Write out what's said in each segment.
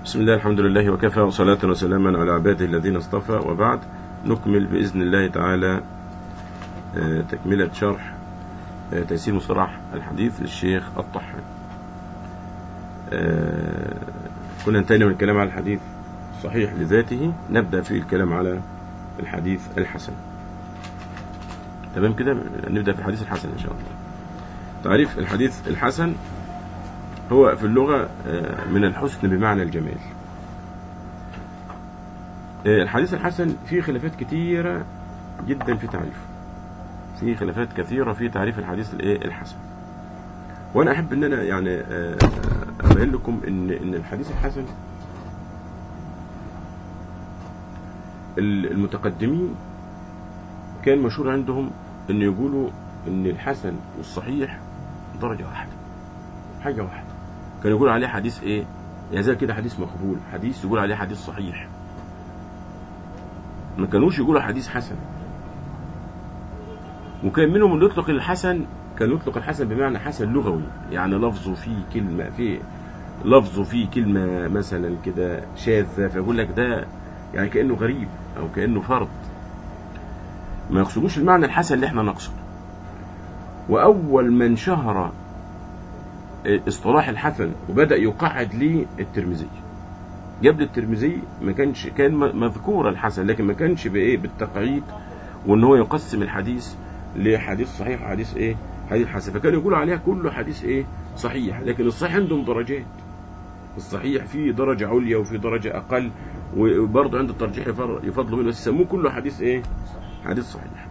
بسم الله الحمد لله وكفى وصلاة وسلاما على عباده الذين اصطفى وبعد نكمل بإذن الله تعالى آه، تكملة شرح آه، تيسير مصطلح الحديث للشيخ الطحان آه، كنا انتهينا من الكلام على الحديث الصحيح لذاته نبدأ في الكلام على الحديث الحسن تمام كده نبدأ في الحديث الحسن إن شاء الله تعريف الحديث الحسن هو في اللغة آه، من الحسن بمعنى الجمال آه، الحديث الحسن فيه خلافات كتيرة جدا في تعريفه فيه خلافات كثيرة في تعريف الحديث الايه الحسن وانا احب ان انا يعني آه، آه، ابين لكم ان ان الحديث الحسن ال- المتقدمين كان مشهور عندهم ان يقولوا ان الحسن والصحيح درجة واحدة حاجة واحدة كانوا يقولوا عليه حديث ايه يعني زي كده حديث مقبول حديث يقول عليه حديث صحيح ما كانوش يقولوا حديث حسن وكان منهم اللي يطلق الحسن كان يطلق الحسن بمعنى حسن لغوي يعني لفظه فيه كلمة فيه لفظه فيه كلمة مثلا كده شاذة فيقول لك ده يعني كأنه غريب أو كأنه فرد ما يقصدوش المعنى الحسن اللي احنا نقصده وأول من شهر اصطلاح الحسن وبدأ يقعد ليه الترمذي قبل الترمذي ما كانش كان م- مذكور الحسن لكن ما كانش بايه بالتقعيد وان هو يقسم الحديث لحديث صحيح وحديث ايه حديث حسن فكانوا يقولوا عليها كله حديث ايه صحيح لكن الصحيح عندهم درجات الصحيح فيه درجة عليا وفي درجة أقل وبرضه عند الترجيح يفر- يفضلوا منه بس يسموه كله حديث إيه؟ حديث صحيح.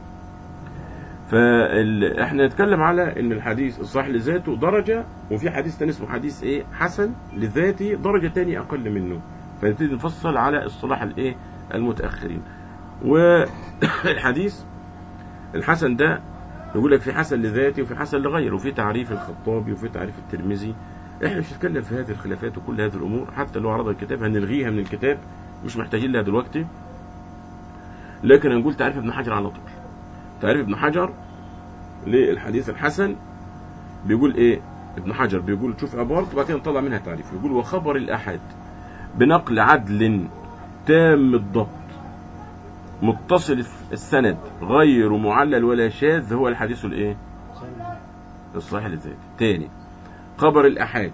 فاحنا نتكلم على ان الحديث الصحيح لذاته درجة وفي حديث تاني اسمه حديث ايه حسن لذاته درجة تانية اقل منه فنبتدي نفصل على اصطلاح الايه المتأخرين والحديث الحسن ده يقول لك في حسن لذاته وفي حسن لغيره وفي تعريف الخطابي وفي تعريف الترمذي احنا مش هنتكلم في هذه الخلافات وكل هذه الامور حتى لو عرض الكتاب هنلغيها من الكتاب مش محتاجين لها دلوقتي لكن هنقول تعريف ابن حجر على طول تعريف ابن حجر للحديث الحسن بيقول ايه ابن حجر بيقول شوف عبارته وبعد كده نطلع منها تعريف يقول وخبر الاحد بنقل عدل تام الضبط متصل السند غير معلل ولا شاذ هو الحديث الايه الصحيح للذات تاني خبر الاحاد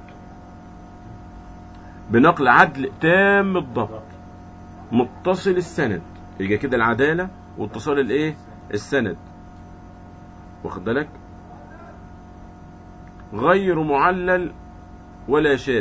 بنقل عدل تام الضبط متصل السند يبقى كده العداله واتصال الايه السند واخد بالك غير معلل ولا شاذ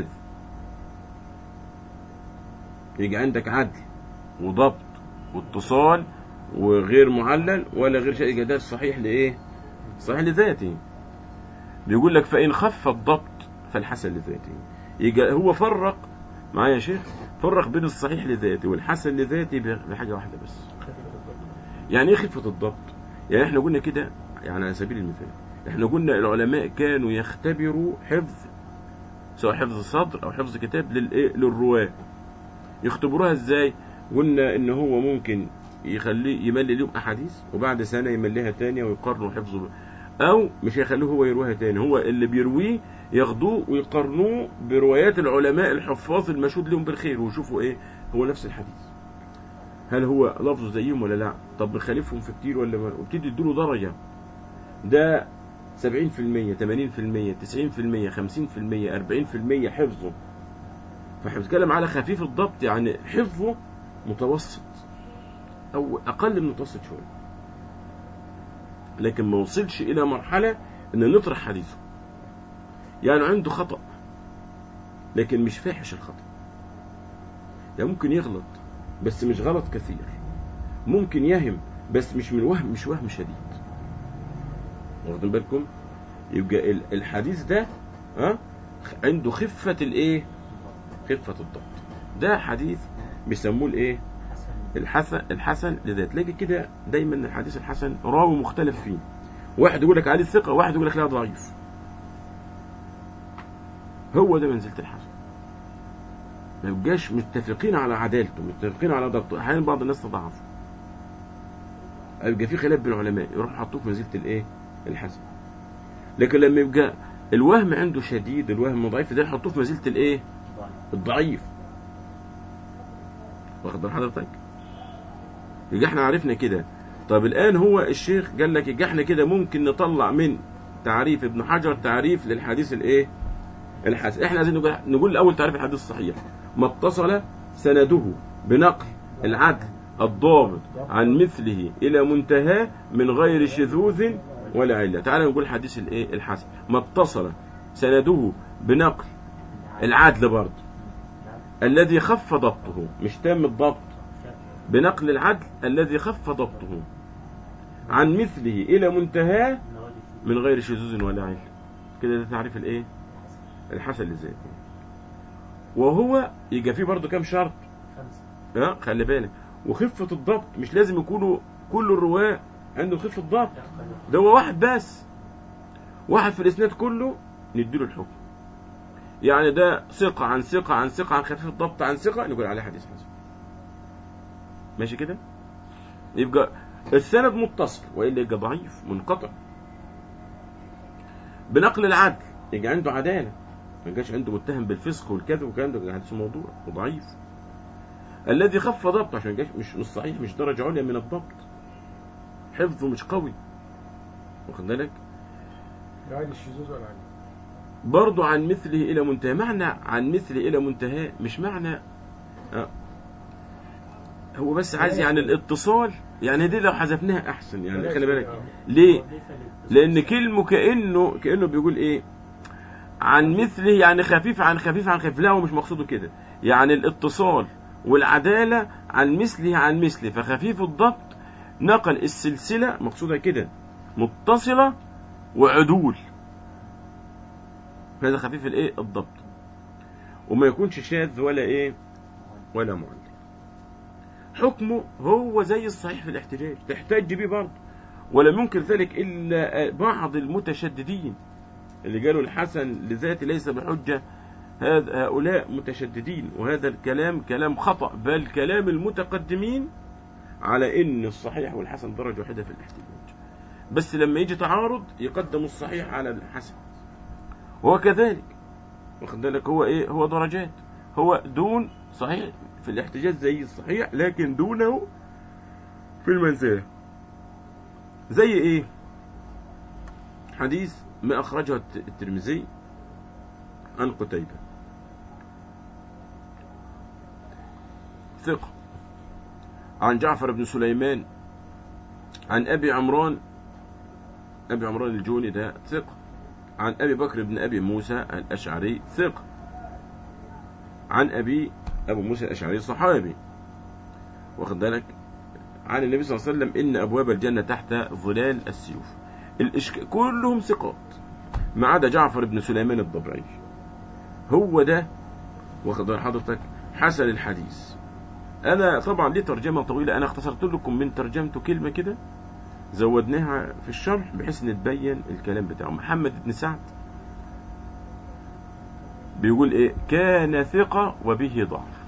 يجي عندك عدل وضبط واتصال وغير معلل ولا غير شاذ يبقى ده الصحيح لايه صحيح لذاته بيقول لك فإن خف الضبط فالحسن لذاته يجي هو فرق معايا يا شيخ فرق بين الصحيح لذاته والحسن لذاته بحاجة واحدة بس يعني ايه خفة الضبط يعني احنا قلنا كده يعني على سبيل المثال احنا قلنا العلماء كانوا يختبروا حفظ سواء حفظ صدر او حفظ كتاب للايه للرواه يختبروها ازاي قلنا ان هو ممكن يخليه يملي لهم احاديث وبعد سنه يمليها تانية ويقارنوا حفظه ب- او مش هيخلوه هو يرويها تاني هو اللي بيرويه ياخدوه ويقارنوه بروايات العلماء الحفاظ المشهود لهم بالخير ويشوفوا ايه هو نفس الحديث هل هو لفظه زيهم ولا لا طب بخالفهم في كتير ولا ما وابتدي اديله درجه ده 70% 80% 90% 50% 40% حفظه فاحنا بنتكلم على خفيف الضبط يعني حفظه متوسط او اقل من المتوسط شويه لكن ما وصلش الى مرحله ان نطرح حديثه يعني عنده خطا لكن مش فاحش الخطا يعني ممكن يغلط بس مش غلط كثير ممكن يهم بس مش من وهم مش وهم شديد واخدين بالكم يبقى ال- الحديث ده ها عنده خفة الايه خفة الضبط ده حديث بيسموه الايه الحسن الحسن لذات تلاقي كده دايما الحديث الحسن راوي مختلف فيه واحد يقول لك عليه ثقة واحد يقول لك لا ضعيف هو ده منزلة الحسن ما يبقاش متفقين على عدالته متفقين على ضبطه احيانا بعض الناس تضعف يبقى في خلاف بين العلماء يروح حطوه في منزله الايه الحسن لكن لما يبقى الوهم عنده شديد الوهم ضعيف ده يحطوه في منزله الايه الضعيف واخد بال حضرتك يبقى احنا عرفنا كده طب الان هو الشيخ قال لك يبقى احنا كده ممكن نطلع من تعريف ابن حجر تعريف للحديث الايه الحسن احنا عايزين نقول نقول الاول تعريف الحديث الصحيح ما اتصل سنده بنقل العدل الضابط عن مثله الى منتهاه من غير شذوذ ولا عله تعال نقول حديث الايه الحسن ما اتصل سنده بنقل العدل برضه الذي خف ضبطه مش تام الضبط بنقل العدل الذي خف ضبطه عن مثله الى منتهاه من غير شذوذ ولا عله كده ده تعريف الايه الحسن للذات وهو يبقى فيه برضه كام شرط خمسة ها خلي بالك وخفة الضبط مش لازم يكونوا كل الرواة عنده خفة ضبط ده هو واحد بس واحد في الاسناد كله نديله الحكم يعني ده ثقة عن ثقة عن ثقة عن خفيف الضبط عن ثقة نقول عليه حديث حسن ماشي كده يبقى السند متصل والا يبقى ضعيف منقطع بنقل العدل يبقى عنده عدالة ما يبقاش عنده متهم بالفسق والكذب والكلام ده يبقى حديث موضوع وضعيف الذي خف ضبط عشان يبقاش مش مش صحيح مش درجة عليا من الضبط حفظه مش قوي واخد بالك لا عادي الشذوذ ولا عادي برضو عن مثله إلى منتهى معنى عن مثله إلى منتهى مش معنى آه، هو بس عايز يعني الاتصال يعني دي لو حذفناها أحسن يعني خلي بالك ليه؟ لأن كلمه كأنه كأنه بيقول إيه عن مثله يعني خفيف عن خفيف عن خفيف لا هو مش مقصوده كده يعني الاتصال والعدالة عن مثله عن مثله فخفيف الضبط نقل السلسلة مقصودها كده متصلة وعدول هذا خفيف الايه الضبط وما يكونش شاذ ولا ايه ولا معلل حكمه هو زي الصحيح في الاحتجاج تحتج بيه برضه ولم ينكر ذلك الا بعض المتشددين اللي قالوا الحسن لذاته ليس بحجه هذا هؤلاء متشددين وهذا الكلام كلام خطأ بل كلام المتقدمين على ان الصحيح والحسن درجه واحده في الاحتجاج بس لما يجي تعارض يقدم الصحيح على الحسن وهو كذلك واخد بالك هو ايه هو درجات هو دون صحيح في الاحتجاج زي الصحيح لكن دونه في المنزله زي ايه حديث ما اخرجه الت- الترمذي عن قتيبة ثقة عن جعفر بن سليمان عن أبي عمران أبي عمران الجوني ده ثقة عن أبي بكر بن أبي موسى الأشعري ثقة عن أبي أبو موسى الأشعري صحابي واخد بالك عن النبي صلى الله عليه وسلم إن أبواب الجنة تحت ظلال السيوف الإشك... كلهم ثقات ما عدا جعفر بن سليمان الضبعي هو ده واخد بال حضرتك حسن الحديث انا طبعا ليه ترجمه طويله انا اختصرت لكم من ترجمته كلمه كده زودناها في الشرح بحيث نتبين الكلام بتاعه محمد بن سعد بيقول ايه كان ثقة وبه ضعف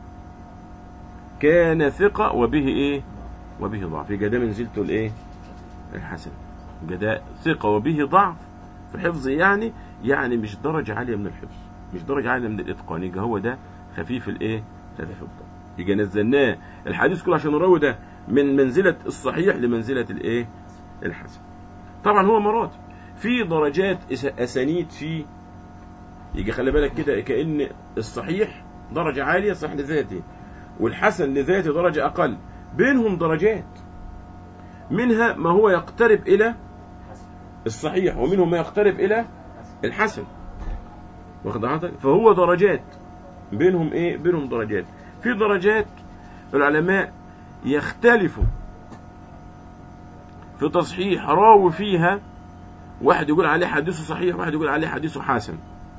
كان ثقة وبه ايه وبه ضعف يبقى ده منزلته الايه الحسن يبقى ده ثقة وبه ضعف في حفظه يعني يعني مش درجة عالية من الحفظ مش درجة عالية من الإتقان يبقى هو ده خفيف الإيه خفيف الضبط يبقى نزلناه الحديث كله عشان نروي ده من منزلة الصحيح لمنزلة الإيه الحسن طبعا هو مراتب في درجات أس- أسانيد فيه يجي خلي بالك كده كأن الصحيح درجة عالية صح لذاته والحسن لذاته درجة أقل بينهم درجات منها ما هو يقترب إلى الصحيح ومنهم ما يقترب إلى الحسن واخد حضرتك فهو درجات بينهم ايه بينهم درجات في درجات العلماء يختلفوا في تصحيح راوي فيها واحد يقول عليه حديثه صحيح واحد يقول عليه حديثه حسن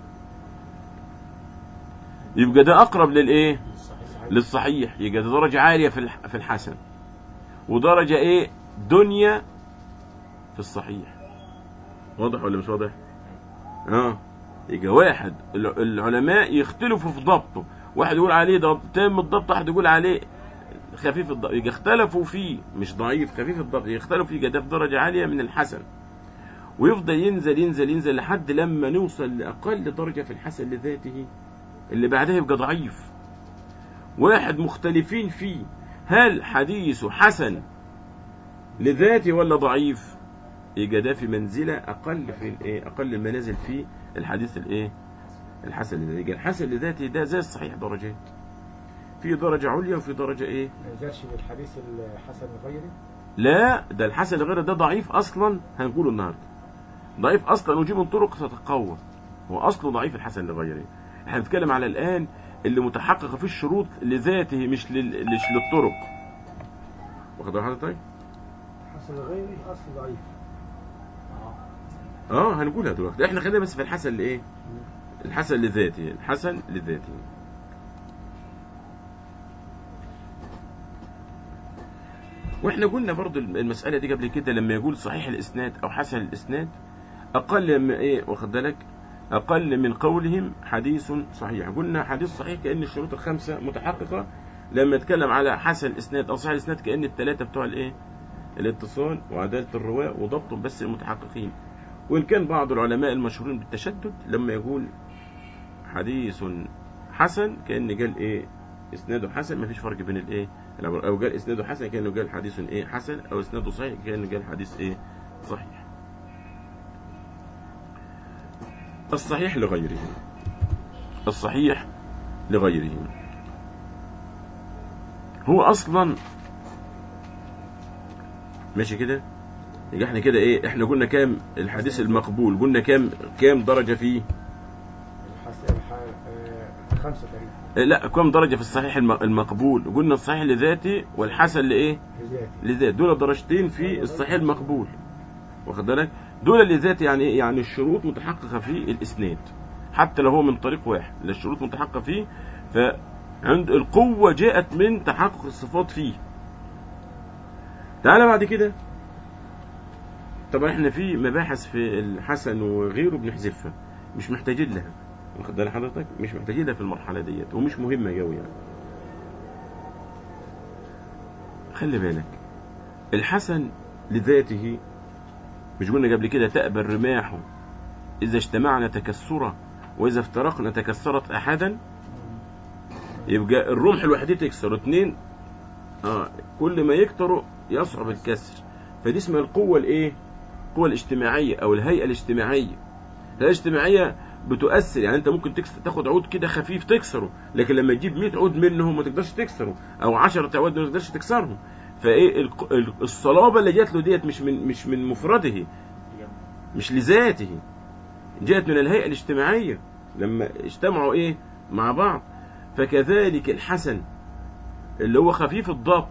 يبقى ده اقرب للايه للصحيح يبقى ده درجه عاليه في الح- في الحسن ودرجه ايه دنيا في الصحيح واضح ولا مش واضح اه يبقى واحد الع- العلماء يختلفوا في ضبطه واحد يقول عليه ضبط تام الضبط واحد يقول عليه خفيف الضبط يبقى اختلفوا فيه مش ضعيف خفيف الضبط يختلفوا فيه يبقى ده في درجة عالية من الحسن ويفضل ينزل ينزل ينزل لحد لما نوصل لأقل درجة في الحسن لذاته اللي بعدها يبقى ضعيف واحد مختلفين فيه هل حديثه حسن لذاته ولا ضعيف يبقى ده في منزلة أقل في الإيه أقل المنازل في الحديث الإيه الحسن لذاته يبقى الحسن لذاته ده زي الصحيح درجات في درجة عليا وفي درجة إيه ما يزالش بالحديث الحسن غيره لا ده الحسن لغيره ده ضعيف أصلا هنقوله النهاردة ضعيف أصلا وجيب من طرق تتقوى هو أصله ضعيف الحسن لغيره احنا بنتكلم على الآن اللي متحقق فيه الشروط لذاته مش لل... مش للطرق واخد بال حضرتك حسن غيره اصل ضعيف اه هنقولها دلوقتي احنا خلينا بس في الحسن لايه الحسن لذاته الحسن لذاته واحنا قلنا برضو المسألة دي قبل كده لما يقول صحيح الاسناد او حسن الاسناد اقل من ايه واخد بالك اقل من قولهم حديث صحيح قلنا حديث صحيح كأن الشروط الخمسة متحققة لما نتكلم على حسن الاسناد او صحيح الاسناد كأن الثلاثة بتوع الايه الاتصال وعدالة الرواة وضبطهم بس المتحققين وإن كان بعض العلماء المشهورين بالتشدد لما يقول حديث حسن كأن قال إيه إسناده حسن ما فيش فرق بين الإيه أو قال إسناده حسن كأنه قال حديث إيه حسن أو إسناده صحيح كأنه قال حديث إيه صحيح الصحيح لغيره الصحيح لغيره هو أصلا ماشي كده يبقى احنا كده ايه احنا قلنا كام الحديث المقبول قلنا كام كام درجة فيه الحسن الح... آه، خمسة تقريبا اه لا كام درجة في الصحيح الم- المقبول قلنا الصحيح لذاته والحسن لايه لذاته لذات دول درجتين في الصحيح المقبول واخد بالك دول لذاته يعني ايه يعني الشروط متحققة في الاسناد حتى لو هو من طريق واحد لا الشروط متحققة فيه فعند القوة جاءت من تحقق الصفات فيه تعالى بعد كده طبعا احنا في مباحث في الحسن وغيره بنحذفها مش محتاجين لها واخد بال حضرتك مش محتاجين لها في المرحله ديت ومش مهمه قوي يعني خلي بالك الحسن لذاته مش قلنا قبل كده تأبى الرماح إذا اجتمعنا تكسرا وإذا افترقنا تكسرت أحدا يبقى الرمح الوحيد تكسر اتنين اه كل ما يكتروا يصعب الكسر فدي اسمها القوة الايه القوة الاجتماعية او الهيئة الاجتماعية الهيئة الاجتماعية بتؤثر يعني انت ممكن تكسر تاخد عود كده خفيف تكسره لكن لما تجيب 100 عود منه ما تقدرش تكسره او 10 عود ما تقدرش تكسرهم فايه الق- ال- الصلابة اللي جات له ديت مش من مش من مفرده مش لذاته جاءت من الهيئة الاجتماعية لما اجتمعوا ايه مع بعض فكذلك الحسن اللي هو خفيف الضبط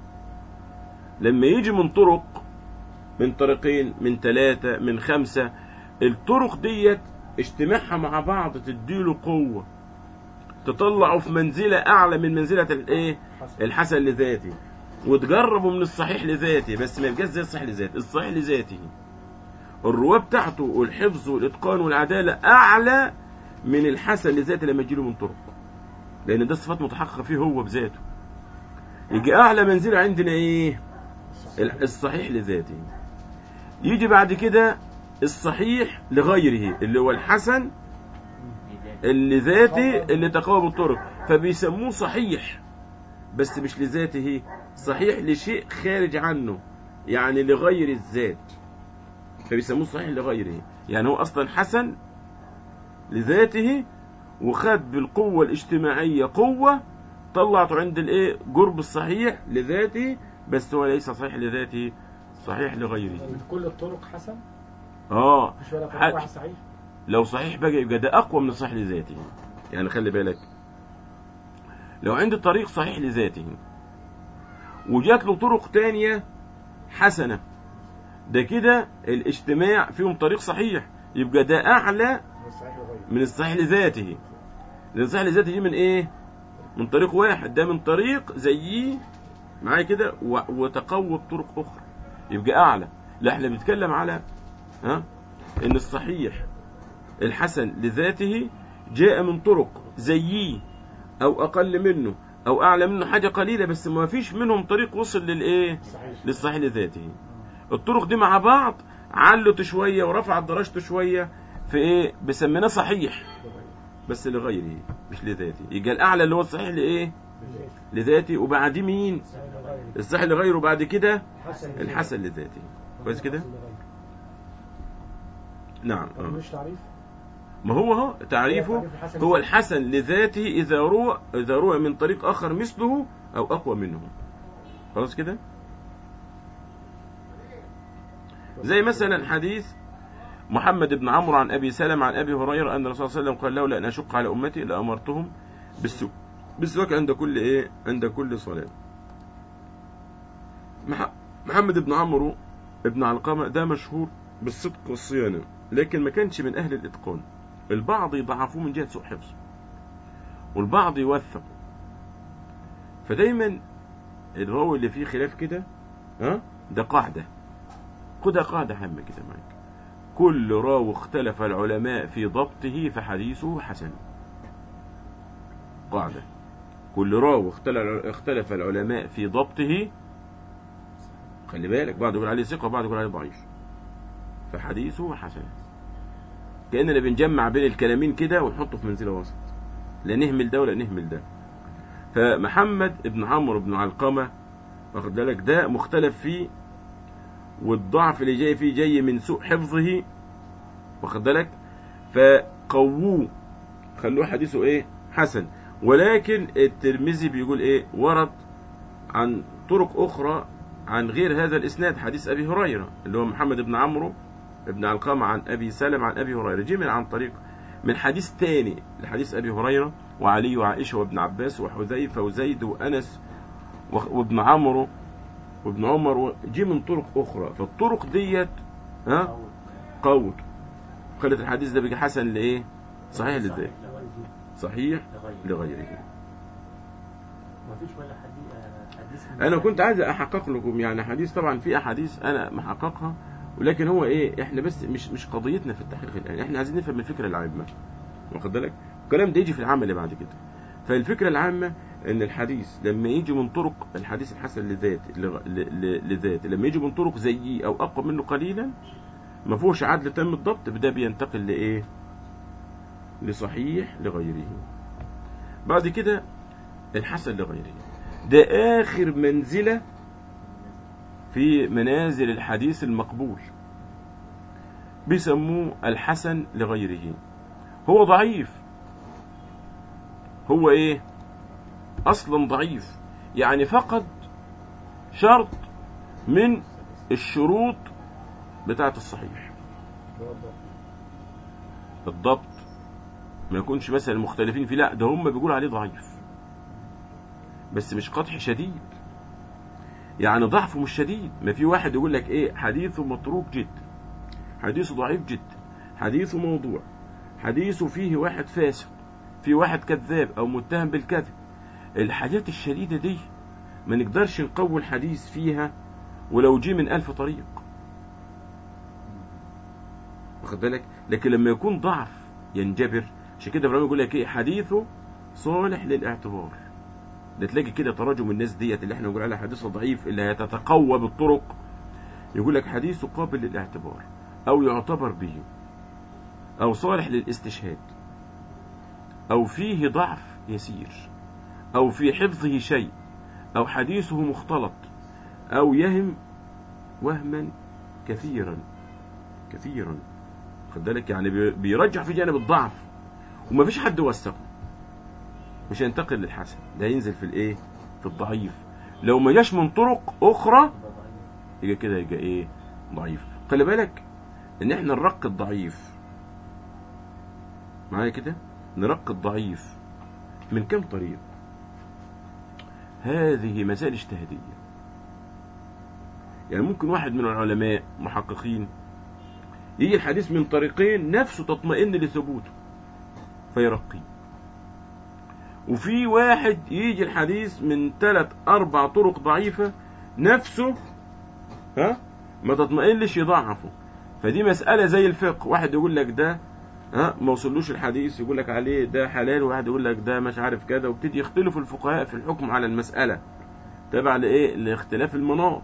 لما يجي من طرق من طريقين من ثلاثة من خمسة الطرق ديت اجتماعها مع بعض تديله قوة تطلعه في منزلة أعلى من منزلة الإيه حسن الحسن لذاته وتجربه من الصحيح لذاته بس ما يبقاش زي الصحيح لذاته الصحيح لذاته الرواة بتاعته والحفظ والإتقان والعدالة أعلى من الحسن لذاته لما يجيله من طرق لأن ده صفات متحققة فيه هو بذاته يجي أعلى منزلة عندنا إيه ال- الصحيح لذاته يجي بعد كده الصحيح لغيره اللي هو الحسن اللي ذاته اللي تقوى بالطرق فبيسموه صحيح بس مش لذاته صحيح لشيء خارج عنه يعني لغير الذات فبيسموه صحيح لغيره يعني هو اصلا حسن لذاته وخد بالقوة الاجتماعية قوة طلعته عند الايه قرب الصحيح لذاته بس هو ليس صحيح لذاته صحيح لغيره من كل الطرق حسن اه مش ولا حد- طريق واحد صحيح لو صحيح بقى يبقى ده اقوى من الصحيح لذاته يعني خلي بالك لو عندي طريق صحيح لذاته وجات له طرق تانية حسنة ده كده الاجتماع فيهم طريق صحيح يبقى ده اعلى من الصحيح وغيره من الصحيح لذاته لان الصحيح لذاته دي من ايه من طريق واحد ده من طريق زيه معايا كده و- وتقوى بطرق اخرى يبقى اعلى لا احنا بنتكلم على ها ان الصحيح الحسن لذاته جاء من طرق زيه او اقل منه او اعلى منه حاجه قليله بس ما فيش منهم طريق وصل للايه صحيح للصحيح لذاته الطرق دي مع بعض علت شويه ورفعت درجته شويه في ايه بسميناه صحيح وغيره. بس لغيره مش لذاته يبقى الاعلى اللي هو الصحيح لايه لذاته وبعد مين الصحيح لغيره بعد كده حسن الحسن لذاته كويس كده نعم طب آه. مش تعريف ما هو هو تعريفه تعريف الحسن هو لذاته. الحسن لذاته إذا روى إذا روى من طريق آخر مثله أو أقوى منه خلاص كده زي مثلا حديث محمد بن عمرو عن أبي سلم عن أبي هريرة أن الرسول صلى الله عليه وسلم قال لولا أن أشق على أمتي لأمرتهم بالسوء بالسواك عند كل إيه عند كل صلاة مح- محمد بن عمرو ابن علقمة ده مشهور بالصدق والصيانة لكن ما كانش من أهل الإتقان البعض يضعفوه من جهة سوء حفظه والبعض يوثق فدايما الراوي اللي فيه خلاف كده ها ده قاعدة خدها قاعدة هامة كده معاك كل راوي اختلف العلماء في ضبطه فحديثه حسن قاعدة كل راوي اختلف اختلف العلماء في ضبطه خلي بالك بعض يقول عليه ثقة وبعض يقول عليه ضعيف فحديثه حسن كأننا بنجمع بين الكلامين كده ونحطه في منزلة وسط لا نهمل ده ولا نهمل ده فمحمد ابن عمرو بن علقمة واخد بالك ده مختلف فيه والضعف اللي جاي فيه جاي من سوء حفظه واخد بالك فقووه خلوه حديثه ايه حسن ولكن الترمذي بيقول ايه ورد عن طرق اخرى عن غير هذا الاسناد حديث ابي هريره اللي هو محمد بن عمرو ابن علقمة عن ابي سلم عن ابي هريره جه من عن طريق من حديث تاني لحديث ابي هريره وعلي وعائشه وابن عباس وحذيفه وزيد وانس وخ- وابن عمرو وابن عمر و- جه من طرق اخرى فالطرق ديت ها قوت خلت الحديث ده بقى حسن لايه صحيح للذات صحيح لغيره ما فيش ولا حديث حديث انا كنت عايز احقق لكم يعني حديث طبعا في احاديث انا محققها ولكن هو ايه احنا بس مش مش قضيتنا في التحقيق الان احنا عايزين نفهم الفكره العامه واخد بالك الكلام ده يجي في العمل اللي بعد كده فالفكره العامه ان الحديث لما يجي من طرق الحديث الحسن لذات لغ- ل- ل- لذات لما يجي من طرق زيه او اقوى منه قليلا ما فيهوش عدل تام الضبط ده بينتقل لايه لصحيح لغيره بعد كده الحسن لغيره ده آخر منزلة في منازل الحديث المقبول بيسموه الحسن لغيره هو ضعيف هو ايه اصلا ضعيف يعني فقد شرط من الشروط بتاعة الصحيح الضبط ما يكونش مثلا المختلفين فيه لا ده هم بيقولوا عليه ضعيف بس مش قدح شديد يعني ضعفه مش شديد ما في واحد يقول لك ايه حديثه متروك جدا حديثه ضعيف جدا حديثه موضوع حديثه فيه واحد فاسق في واحد كذاب او متهم بالكذب الحاجات الشديدة دي ما نقدرش نقوي الحديث فيها ولو جه من ألف طريق واخد بالك لكن لما يكون ضعف ينجبر عشان كده ابراهيم يقول لك ايه حديثه صالح للاعتبار ده تلاقي كده تراجم الناس ديت اللي احنا بنقول عليها حديثه ضعيف اللي هتتقوى بالطرق يقول لك حديثه قابل للاعتبار او يعتبر به او صالح للاستشهاد او فيه ضعف يسير او في حفظه شيء او حديثه مختلط او يهم وهما كثيرا كثيرا خد بالك يعني بي- بيرجح في جانب الضعف ومفيش حد وثقه مش هينتقل للحسن ده ينزل في الايه في الضعيف لو ما جاش من طرق اخرى يبقى كده يبقى ايه ضعيف خلي بالك ان احنا نرق الضعيف معايا كده نرق الضعيف من كم طريق هذه مسائل اجتهادية يعني ممكن واحد من العلماء محققين يجي الحديث من طريقين نفسه تطمئن لثبوته فيرقيه وفي واحد يجي الحديث من ثلاث أربع طرق ضعيفة نفسه ها ما تطمئنش يضعفه فدي مسألة زي الفقه واحد يقول لك ده ها ما وصلوش الحديث يقول لك عليه ده حلال وواحد يقول لك ده مش عارف كذا وابتدي يختلفوا الفقهاء في الحكم على المسألة تبع لايه لاختلاف المناط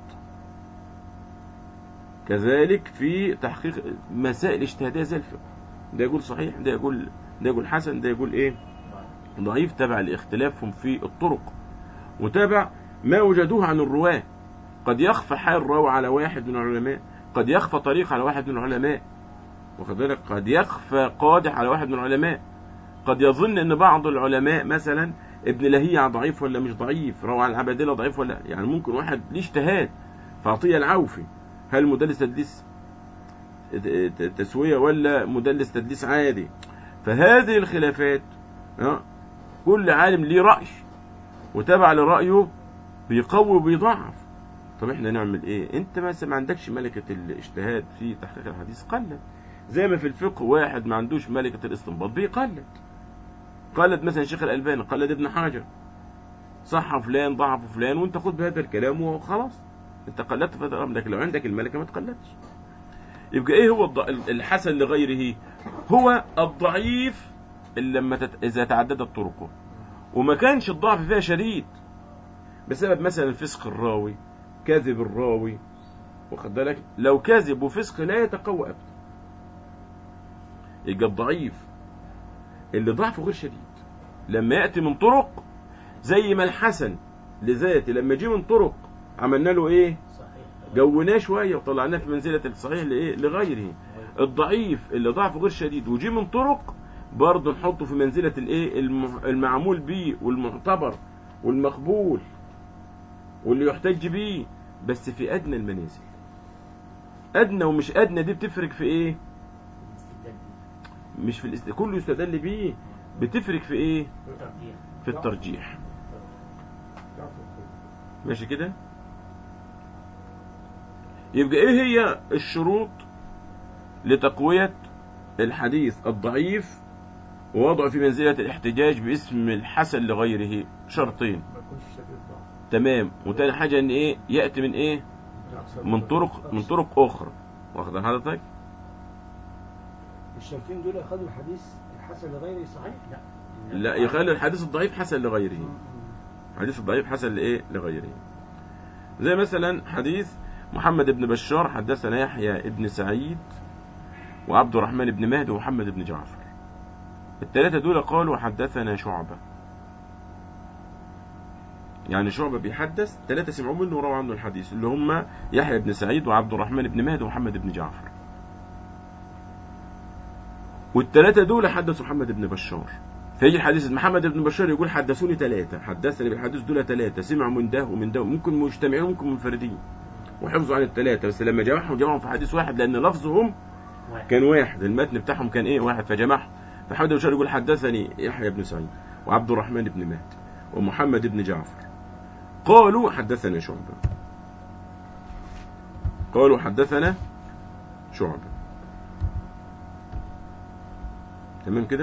كذلك في تحقيق مسائل اجتهادية زي الفقه ده يقول صحيح ده يقول ده يقول حسن ده يقول ايه ضعيف تبع لاختلافهم في الطرق وتابع ما وجدوه عن الرواة قد يخفى حال الراوي على واحد من العلماء قد يخفى طريق على واحد من العلماء واخد بالك قد يخفى قادح على واحد من العلماء قد يظن ان بعض العلماء مثلا ابن لهيع ضعيف ولا مش ضعيف روى عن العبادله ضعيف ولا يعني ممكن واحد ليه اجتهاد فعطيه العوفي هل مدلس تدليس تسويه ولا مدلس تدليس عادي فهذه الخلافات ها، كل عالم ليه راي وتابع لرايه بيقوي وبيضعف طب احنا نعمل ايه انت مثلا ما عندكش ملكه الاجتهاد في تحقيق الحديث قلد زي ما في الفقه واحد ما عندوش ملكه الاستنباط بيقلد قلد مثلا الشيخ الالباني قلد ابن حجر صح فلان ضعف فلان وانت خد بهذا الكلام وخلاص انت قلدت في هذا الامر لكن لو عندك الملكه ما تقلدش يبقى ايه هو الض- الحسن لغيره هو الضعيف اللي لما تت... اذا تعددت طرقه وما كانش الضعف فيها شديد بسبب مثلا فسق الراوي كذب الراوي واخد بالك لو كذب وفسق لا يتقوى ابدا يبقى الضعيف اللي ضعفه غير شديد لما ياتي من طرق زي ما الحسن لذاته لما جه من طرق عملنا له ايه صحيح جوناه شويه وطلعناه في منزله الصحيح لايه لغيره الضعيف اللي ضعفه غير شديد وجي من طرق برضه نحطه في منزله الايه الم- المعمول به والمعتبر والمقبول واللي يحتج به بس في ادنى المنازل ادنى ومش ادنى دي بتفرق في ايه الاستدلال مش في الاست... كله يستدل بيه بتفرق في ايه بالترجيح في الترجيح ماشي كده يبقى ايه هي الشروط لتقوية الحديث الضعيف ووضعه في منزلة الاحتجاج باسم الحسن لغيره شرطين ما يكونش شديد ضعف تمام وتاني حاجة ان ايه يأتي من ايه أكثر من طرق من طرق اخرى واخد حضرتك الشرطين دول خدوا الحديث الحسن لغيره صحيح؟ لا لا يخلي الحديث الضعيف حسن لغيره حديث الضعيف حسن لايه لغيره زي مثلا حديث محمد بن بشار حدثنا يحيى ابن سعيد وعبد الرحمن بن مهدي ومحمد بن جعفر الثلاثة دول قالوا حدثنا شعبة يعني شعبة بيحدث ثلاثة سمعوا منه ورووا عنه الحديث اللي هم يحيى بن سعيد وعبد الرحمن بن مهدي ومحمد بن جعفر والثلاثة دول حدثوا محمد بن بشار فيجي الحديث محمد بن بشار يقول حدثوني ثلاثة حدثني بالحديث دول ثلاثة سمعوا من ده ومن ده ممكن مجتمعين وممكن منفردين وحفظوا عن الثلاثة بس لما جمعهم جمعهم في حديث واحد لأن لفظهم واحد كان واحد المتن بتاعهم كان ايه واحد فجمعهم فحمد بن بشار يقول حدثني يحيى بن سعيد وعبد الرحمن بن مهدي ومحمد بن جعفر قالوا حدثنا شعبة قالوا حدثنا شعبة تمام كده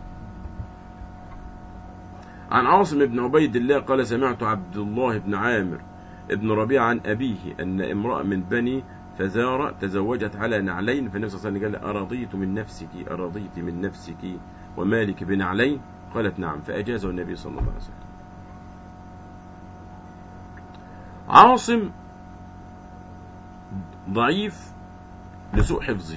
عن عاصم بن عبيد الله قال سمعت عبد الله بن عامر ابن ربيع عن أبيه أن امرأة من بني فزارة تزوجت على نعلين فالنبي صلى الله عليه وسلم قال أرضيت من نفسك أرضيت من نفسك ومالك بنعلين قالت نعم فأجازه النبي صلى الله عليه وسلم عاصم ضعيف لسوء حفظه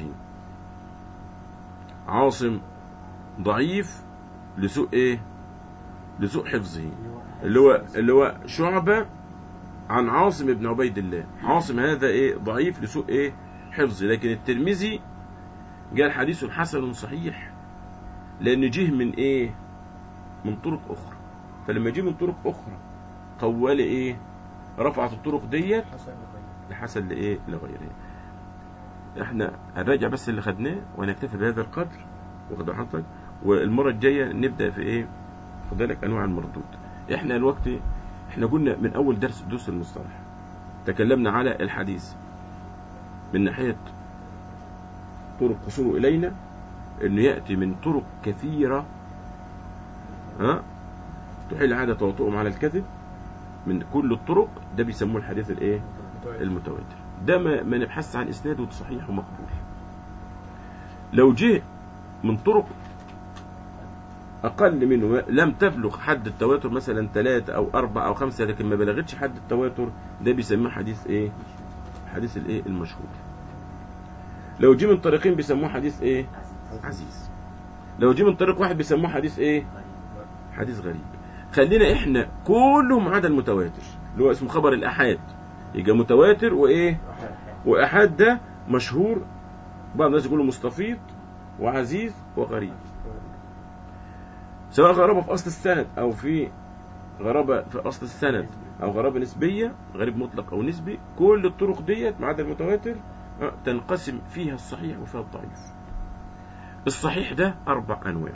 عاصم ضعيف لسوء ايه لسوء حفظه اللي هو اللي هو شعبة عن عاصم بن عبيد الله عاصم هذا ايه ضعيف لسوء ايه حفظه لكن الترمذي قال حديث حسن صحيح لان جه من ايه من طرق اخرى فلما جه من طرق اخرى قوال ايه رفعت الطرق ديت حسن لغيره لحسن لايه لغيره احنا هنراجع بس اللي خدناه ونكتفي بهذا القدر واخد حضرتك والمره الجايه نبدا في ايه خد بالك انواع المردود احنا الوقت احنا قلنا من اول درس دروس المصطلح تكلمنا على الحديث من ناحيه طرق وصوله الينا انه ياتي من طرق كثيره ها تحيل عاده تواطؤهم على الكذب من كل الطرق ده بيسموه الحديث الايه المتواتر ده ما, ما نبحث عن اسناده صحيح ومقبول لو جه من طرق اقل منه لم تبلغ حد التواتر مثلا ثلاثة او اربعة او خمسة لكن ما بلغتش حد التواتر ده بيسموه حديث ايه حديث الايه المشهور لو جه من طريقين بيسموه حديث ايه عزيز لو جه من طريق واحد بيسموه حديث ايه حديث غريب خلينا احنا كلهم ما عدا المتواتر اللي هو اسمه خبر الآحاد يبقى متواتر وإيه وآحاد ده مشهور بعض الناس يقولوا مستفيض وعزيز وغريب سواء غرابة في أصل السند أو في غرابة في أصل السند أو غرابة نسبية غريب مطلق أو نسبي كل الطرق ديت ما عدا المتواتر آه، تنقسم فيها الصحيح وفيها الضعيف الصحيح ده أربع أنواع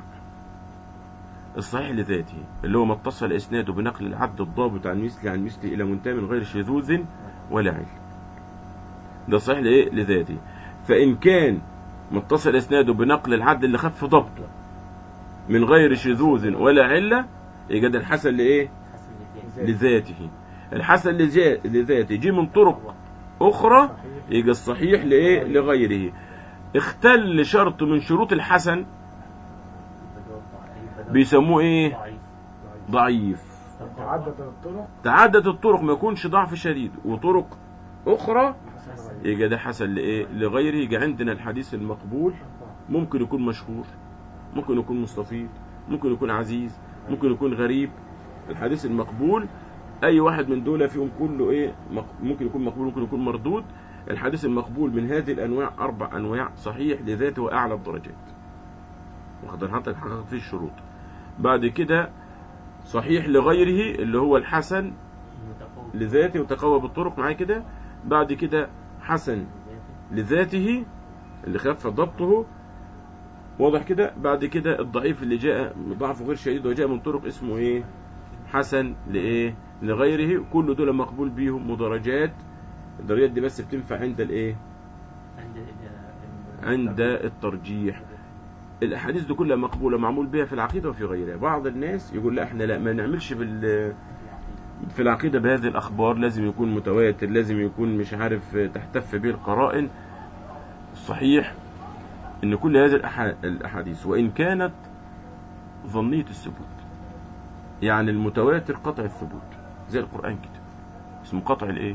الصحيح لذاته اللي هو ما اتصل إسناده بنقل العبد الضابط عن مثل عن مثل إلى منتهى من غير شذوذ ولا علم ده صحيح لإيه لذاته فإن كان متصل إسناده بنقل العبد اللي خف ضبطه من غير شذوذ ولا علة يبقى ده الحسن لإيه حسن للذات. لذاته الحسن لجا- لذاته يجي من طرق أخرى يبقى الصحيح لإيه لغيره اختل شرط من شروط الحسن يبقى ده ضعيف. يبقى ده بيسموه إيه ضعيف. ضعيف تعدد الطرق تعدد الطرق ما يكونش ضعف شديد وطرق أخرى حسن غير. يبقى ده حسن لإيه لغيره يبقى عندنا الحديث المقبول ممكن يكون مشهور ممكن يكون مستفيض ممكن يكون عزيز ممكن يكون غريب الحديث المقبول اي واحد من دول فيهم كله ايه مق- ممكن يكون مقبول ممكن يكون مردود الحديث المقبول من هذه الانواع اربع انواع صحيح لذاته واعلى الدرجات واخد حضرتك حققت فيه الشروط بعد كده صحيح لغيره اللي هو الحسن متفوق. لذاته وتقوى بالطرق معايا كده بعد كده حسن لذاته اللي خف ضبطه واضح كده بعد كده الضعيف اللي جاء ضعفه غير شديد وجاء من طرق اسمه ايه حسن لايه لغيره كل دول مقبول بيهم مدرجات الدرجات دي بس بتنفع عند الايه عند ال- عند الترجيح الاحاديث دي كلها مقبوله معمول بها في العقيده وفي غيرها بعض الناس يقول لا احنا لا ما نعملش بال في العقيدة بهذه الأخبار لازم يكون متواتر لازم يكون مش عارف تحتف به القرائن الصحيح إن كل هذه الأحا- الأحاديث وإن كانت ظنية الثبوت يعني المتواتر قطع الثبوت زي القرآن كده اسمه قطع الإيه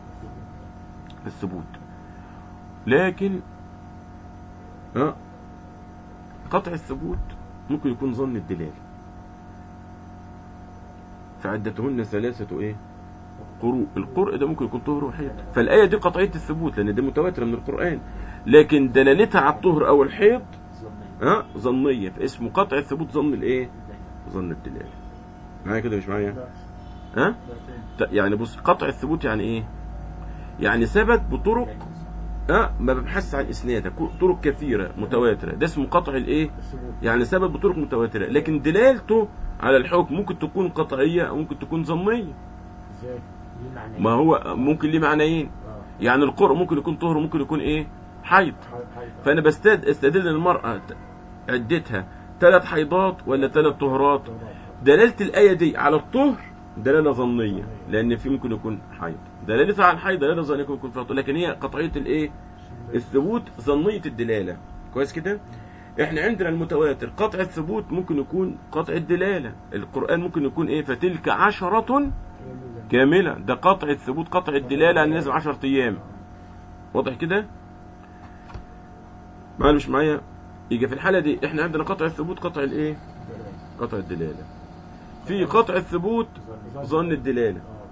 الثبوت لكن ها قطع الثبوت ممكن يكون ظن الدلالة فعدتهن ثلاثة ايه قروء القرء ده ممكن يكون طهر وحيض فالآية دي قطعية الثبوت لأن ده متواترة من القرآن لكن دلالتها على الطهر أو الحيض ظنية. ها ظنية فاسمه قطع الثبوت ظن الايه ظن الدلالة معايا كده مش معايا لا. ها لا تاني. ت- يعني بص قطع الثبوت يعني ايه يعني ثبت بطرق ها ما ببحث عن اسنادها كو- طرق كثيرة متواترة ده اسمه قطع الايه الثبوت. يعني ثبت بطرق متواترة لكن دلالته على الحكم ممكن تكون قطعية أو ممكن تكون ظنية ازاي ليه معنى ما هو ممكن ليه معنيين اه يعني القرء ممكن يكون طهر ممكن يكون ايه حيض حي- حي- فانا بستد استدل المرأة ت- عدتها ثلاث حيضات ولا ثلاث طهرات دلالة الآية دي على الطهر دلالة ظنية لأن في ممكن يكون حيض دلالتها على الحيض دلالة ظنية ممكن يكون فيها طهر لكن هي قطعية الإيه الثبوت ظنية الدلالة كويس كده احنا عندنا المتواتر قطع الثبوت ممكن يكون قطع الدلالة القرآن ممكن يكون ايه فتلك عشرة كاملة ده قطع الثبوت قطع الدلالة عن لازم عشرة أيام واضح كده معايا مش معايا يجي في الحالة دي احنا عندنا قطع الثبوت قطع الايه قطع الدلالة في قطع الثبوت ظن الدلالة اه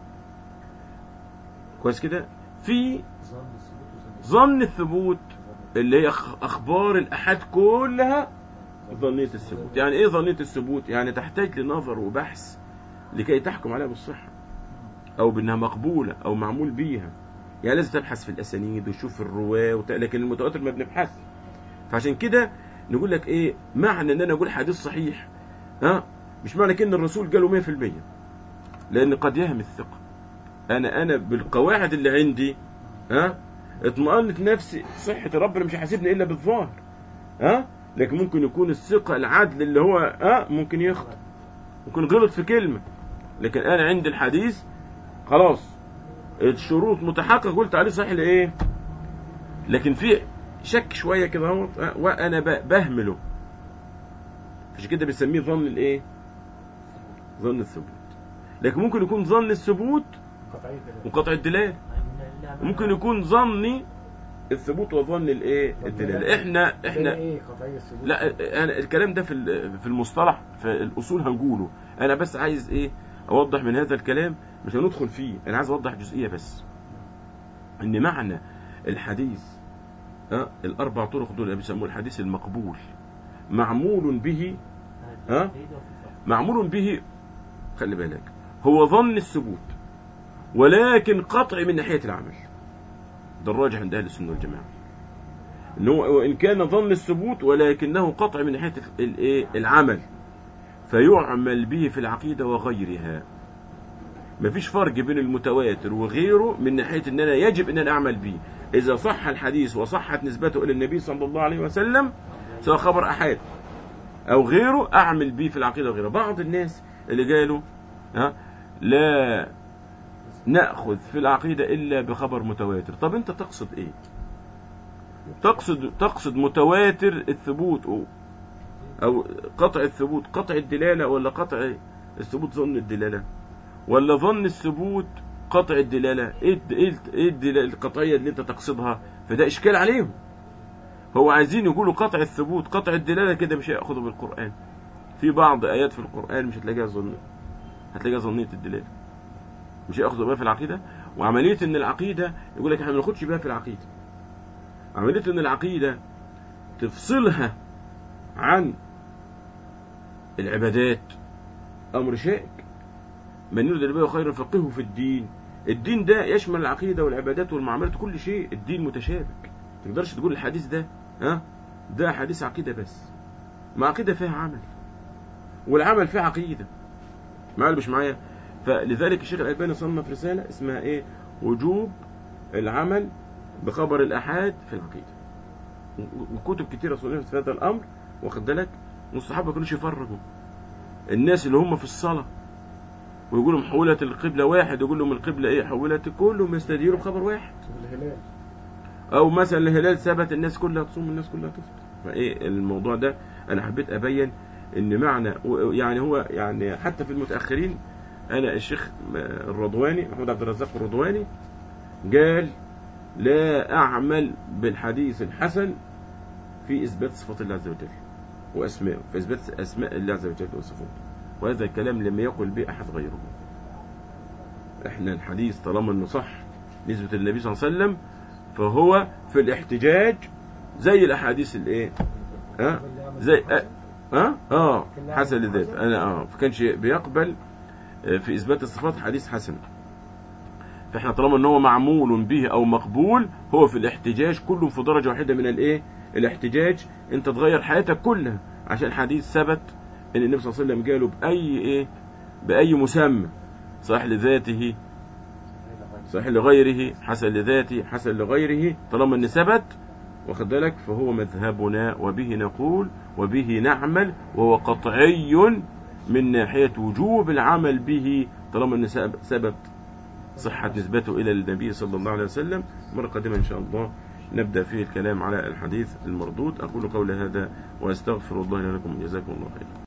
كويس كده في ظن الثبوت وظن ظن الثبوت اللي هي أخ- اخبار الاحاد كلها ظنية الثبوت يعني ايه ظنية الثبوت يعني تحتاج لنظر وبحث لكي تحكم عليها بالصحة او بانها مقبولة او معمول بيها يعني لازم تبحث في الاسانيد وتشوف الرواه وت... لكن المتواتر ما بنبحث فعشان كده نقول لك ايه معنى ان انا اقول حديث صحيح ها مش معنى كده ان الرسول قاله 100% لان قد يهم الثقة انا انا بالقواعد اللي عندي ها اطمأنت نفسي صحة ربنا مش هيحاسبني الا بالظاهر ها لكن ممكن يكون الثقة العدل اللي هو ها ممكن يخطئ ممكن غلط في كلمة لكن انا عندي الحديث خلاص الشروط متحقق قلت عليه صحيح لايه لكن في شك شوية كده اهوت ها، وانا ب- بهمله عشان كده بنسميه ظن الايه ظن الثبوت لكن ممكن يكون ظن الثبوت قطعية الدلالة. وقطع الدلالة ممكن يكون ظني الثبوت وظن الايه الدلاله احنا زي احنا ايه قطعية الثبوت لا انا الكلام ده في ال- في المصطلح في الاصول هنقوله انا بس عايز ايه اوضح من هذا الكلام مش هندخل فيه انا عايز اوضح جزئيه بس ان معنى الحديث ها الاربع طرق دول اللي بيسموه الحديث المقبول معمول به ها؟ معمول به خلي بالك هو ظن الثبوت ولكن قطع من ناحيه العمل ده الراجح عند اهل السنه والجماعه ان هو وان كان ظن الثبوت ولكنه قطع من ناحيه الايه العمل فيعمل به في العقيده وغيرها مفيش فرق بين المتواتر وغيره من ناحيه ان انا يجب ان انا اعمل به اذا صح الحديث وصحت نسبته الى النبي صلى الله عليه وسلم سواء خبر احاد او غيره اعمل به في العقيده وغيره بعض الناس اللي قالوا ها لا ناخذ في العقيده الا بخبر متواتر طب انت تقصد ايه تقصد تقصد متواتر الثبوت او او قطع الثبوت قطع الدلاله ولا قطع الثبوت ظن الدلاله ولا ظن الثبوت قطع الدلاله ايه الد- ايه الد- ايه الدلاله القطعيه اللي انت تقصدها فده اشكال عليهم هو عايزين يقولوا قطع الثبوت قطع الدلاله كده مش هياخذوا بالقران في بعض ايات في القران مش هتلاقيها ظن هتلاقيها ظنيه الدلاله مش هياخذوا بها في العقيده وعمليه ان العقيده يقول لك احنا ما بناخدش بها في العقيده عمليه ان العقيده تفصلها عن العبادات امر شائك من يريد به خيرا فقهه في الدين الدين ده يشمل العقيده والعبادات والمعاملات كل شيء الدين متشابك ما تقدرش تقول الحديث ده ها ده حديث عقيده بس ما عقيده فيها عمل والعمل فيه عقيده معايا ولا مش معايا فلذلك الشيخ الالباني صنف رساله اسمها ايه وجوب العمل بخبر الآحاد في العقيدة و- وكتب كتيرة صنفت في هذا الأمر واخد بالك والصحابة ما كانوش يفرقوا الناس اللي هم في الصلاة ويقول لهم حولت القبلة واحد يقول لهم القبلة ايه حولت كلهم يستديروا بخبر واحد الهلال او مثلا الهلال ثبت الناس كلها تصوم الناس كلها تفطر فايه الموضوع ده انا حبيت ابين ان معنى و- يعني هو يعني حتى في المتاخرين انا الشيخ الرضواني محمود عبد الرزاق الرضواني قال لا اعمل بالحديث الحسن في اثبات صفات الله عز وجل واسمائه في اثبات اسماء الله عز وجل وصفاته وهذا الكلام لم يقل به احد غيره احنا الحديث طالما انه صح نسبة النبي صلى الله عليه وسلم فهو في الاحتجاج زي الاحاديث الايه ها زي اه اه, آه حسن للذات انا اه فكانش بيقبل آه، في اثبات الصفات حديث حسن فاحنا طالما ان هو معمول به او مقبول هو في الاحتجاج كله في درجه واحده من الايه الاحتجاج انت تغير حياتك كلها عشان حديث ثبت ان النبي صلى الله عليه وسلم قاله باي ايه باي مسمى صحيح لذاته صحيح لغيره حسن لذاته حسن لغيره طالما ان ثبت واخد بالك فهو مذهبنا وبه نقول وبه نعمل وهو قطعي من ناحية وجوب العمل به طالما ان سب- ثبت صحة نسبته إلى النبي صلى الله عليه وسلم مرة قادمة إن شاء الله نبدأ فيه الكلام على الحديث المردود أقول قولي هذا وأستغفر الله لي ولكم جزاكم الله خيرا